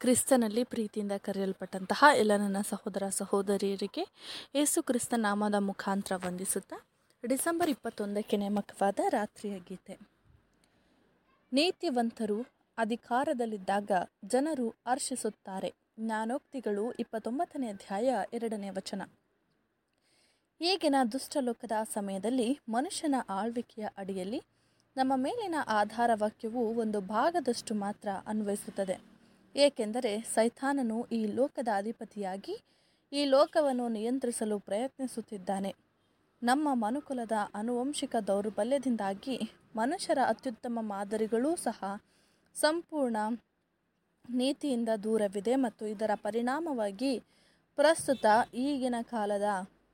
ಕ್ರಿಸ್ತನಲ್ಲಿ ಪ್ರೀತಿಯಿಂದ ಕರೆಯಲ್ಪಟ್ಟಂತಹ ಎಲ್ಲ ನನ್ನ ಸಹೋದರ ಸಹೋದರಿಯರಿಗೆ ಯೇಸು ಕ್ರಿಸ್ತ ನಾಮದ ಮುಖಾಂತರ ವಂದಿಸುತ್ತಾ ಡಿಸೆಂಬರ್ ಇಪ್ಪತ್ತೊಂದಕ್ಕೆ ನೇಮಕವಾದ ರಾತ್ರಿಯ ಗೀತೆ ನೀತಿವಂತರು ಅಧಿಕಾರದಲ್ಲಿದ್ದಾಗ ಜನರು ಹರ್ಷಿಸುತ್ತಾರೆ ಜ್ಞಾನೋಕ್ತಿಗಳು ಇಪ್ಪತ್ತೊಂಬತ್ತನೇ ಅಧ್ಯಾಯ ಎರಡನೇ ವಚನ ಈಗಿನ ದುಷ್ಟಲೋಕದ ಸಮಯದಲ್ಲಿ ಮನುಷ್ಯನ ಆಳ್ವಿಕೆಯ ಅಡಿಯಲ್ಲಿ ನಮ್ಮ ಮೇಲಿನ ಆಧಾರ ವಾಕ್ಯವು ಒಂದು ಭಾಗದಷ್ಟು ಮಾತ್ರ ಅನ್ವಯಿಸುತ್ತದೆ ಏಕೆಂದರೆ ಸೈತಾನನು ಈ ಲೋಕದ ಅಧಿಪತಿಯಾಗಿ ಈ ಲೋಕವನ್ನು ನಿಯಂತ್ರಿಸಲು ಪ್ರಯತ್ನಿಸುತ್ತಿದ್ದಾನೆ ನಮ್ಮ ಮನುಕುಲದ ಆನುವಂಶಿಕ ದೌರ್ಬಲ್ಯದಿಂದಾಗಿ ಮನುಷ್ಯರ ಅತ್ಯುತ್ತಮ ಮಾದರಿಗಳೂ ಸಹ ಸಂಪೂರ್ಣ ನೀತಿಯಿಂದ ದೂರವಿದೆ ಮತ್ತು ಇದರ ಪರಿಣಾಮವಾಗಿ ಪ್ರಸ್ತುತ ಈಗಿನ ಕಾಲದ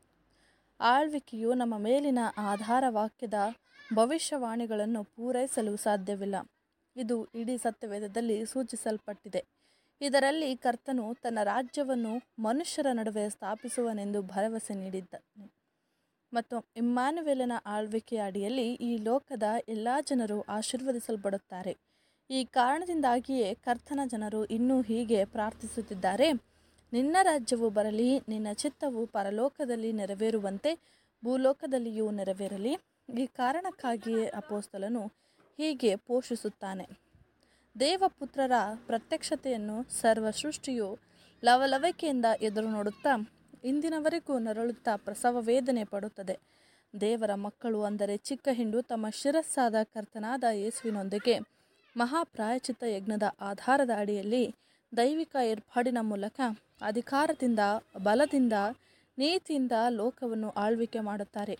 ಆಳ್ವಿಕೆಯು ನಮ್ಮ ಮೇಲಿನ ಆಧಾರ ವಾಕ್ಯದ ಭವಿಷ್ಯವಾಣಿಗಳನ್ನು ಪೂರೈಸಲು ಸಾಧ್ಯವಿಲ್ಲ ಇದು ಇಡೀ ಸತ್ಯವೇದದಲ್ಲಿ ಸೂಚಿಸಲ್ಪಟ್ಟಿದೆ ಇದರಲ್ಲಿ ಕರ್ತನು ತನ್ನ ರಾಜ್ಯವನ್ನು ಮನುಷ್ಯರ ನಡುವೆ ಸ್ಥಾಪಿಸುವನೆಂದು ಭರವಸೆ ನೀಡಿದ್ದಾನೆ ಮತ್ತು ಇಮ್ಮಾನುವೆಲನ ಆಳ್ವಿಕೆಯ ಅಡಿಯಲ್ಲಿ ಈ ಲೋಕದ ಎಲ್ಲ ಜನರು ಆಶೀರ್ವದಿಸಲ್ಪಡುತ್ತಾರೆ ಈ ಕಾರಣದಿಂದಾಗಿಯೇ ಕರ್ತನ ಜನರು ಇನ್ನೂ ಹೀಗೆ ಪ್ರಾರ್ಥಿಸುತ್ತಿದ್ದಾರೆ ನಿನ್ನ ರಾಜ್ಯವು ಬರಲಿ ನಿನ್ನ ಚಿತ್ತವು ಪರಲೋಕದಲ್ಲಿ ನೆರವೇರುವಂತೆ ಭೂಲೋಕದಲ್ಲಿಯೂ ನೆರವೇರಲಿ ಈ ಕಾರಣಕ್ಕಾಗಿಯೇ ಅಪೋಸ್ತಲನು ಹೀಗೆ ಪೋಷಿಸುತ್ತಾನೆ ದೇವಪುತ್ರರ ಪ್ರತ್ಯಕ್ಷತೆಯನ್ನು ಸರ್ವ ಸೃಷ್ಟಿಯು ಲವಲವಿಕೆಯಿಂದ ಎದುರು ನೋಡುತ್ತಾ ಇಂದಿನವರೆಗೂ ನರಳುತ್ತಾ ಪ್ರಸವ ವೇದನೆ ಪಡುತ್ತದೆ ದೇವರ ಮಕ್ಕಳು ಅಂದರೆ ಚಿಕ್ಕ ಹಿಂಡು ತಮ್ಮ ಶಿರಸ್ಸಾದ ಕರ್ತನಾದ ಯೇಸುವಿನೊಂದಿಗೆ ಮಹಾಪ್ರಾಯಚಿತ್ತ ಯಜ್ಞದ ಆಧಾರದ ಅಡಿಯಲ್ಲಿ ದೈವಿಕ ಏರ್ಪಾಡಿನ ಮೂಲಕ ಅಧಿಕಾರದಿಂದ ಬಲದಿಂದ ನೀತಿಯಿಂದ ಲೋಕವನ್ನು ಆಳ್ವಿಕೆ ಮಾಡುತ್ತಾರೆ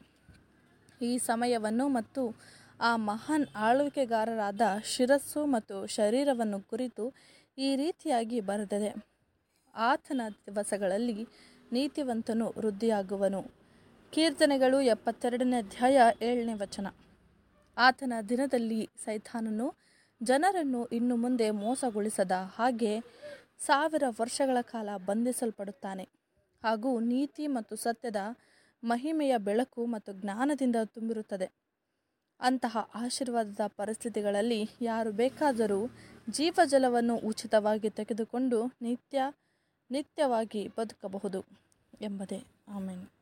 ಈ ಸಮಯವನ್ನು ಮತ್ತು ಆ ಮಹಾನ್ ಆಳ್ವಿಕೆಗಾರರಾದ ಶಿರಸ್ಸು ಮತ್ತು ಶರೀರವನ್ನು ಕುರಿತು ಈ ರೀತಿಯಾಗಿ ಬರೆದಿದೆ ಆತನ ದಿವಸಗಳಲ್ಲಿ ನೀತಿವಂತನು ವೃದ್ಧಿಯಾಗುವನು ಕೀರ್ತನೆಗಳು ಎಪ್ಪತ್ತೆರಡನೇ ಅಧ್ಯಾಯ ಏಳನೇ ವಚನ ಆತನ ದಿನದಲ್ಲಿ ಸೈತಾನನು ಜನರನ್ನು ಇನ್ನು ಮುಂದೆ ಮೋಸಗೊಳಿಸದ ಹಾಗೆ ಸಾವಿರ ವರ್ಷಗಳ ಕಾಲ ಬಂಧಿಸಲ್ಪಡುತ್ತಾನೆ ಹಾಗೂ ನೀತಿ ಮತ್ತು ಸತ್ಯದ ಮಹಿಮೆಯ ಬೆಳಕು ಮತ್ತು ಜ್ಞಾನದಿಂದ ತುಂಬಿರುತ್ತದೆ ಅಂತಹ ಆಶೀರ್ವಾದದ ಪರಿಸ್ಥಿತಿಗಳಲ್ಲಿ ಯಾರು ಬೇಕಾದರೂ ಜೀವಜಲವನ್ನು ಉಚಿತವಾಗಿ ತೆಗೆದುಕೊಂಡು ನಿತ್ಯ ನಿತ್ಯವಾಗಿ ಬದುಕಬಹುದು ಎಂಬುದೇ ಆಮೇಲೆ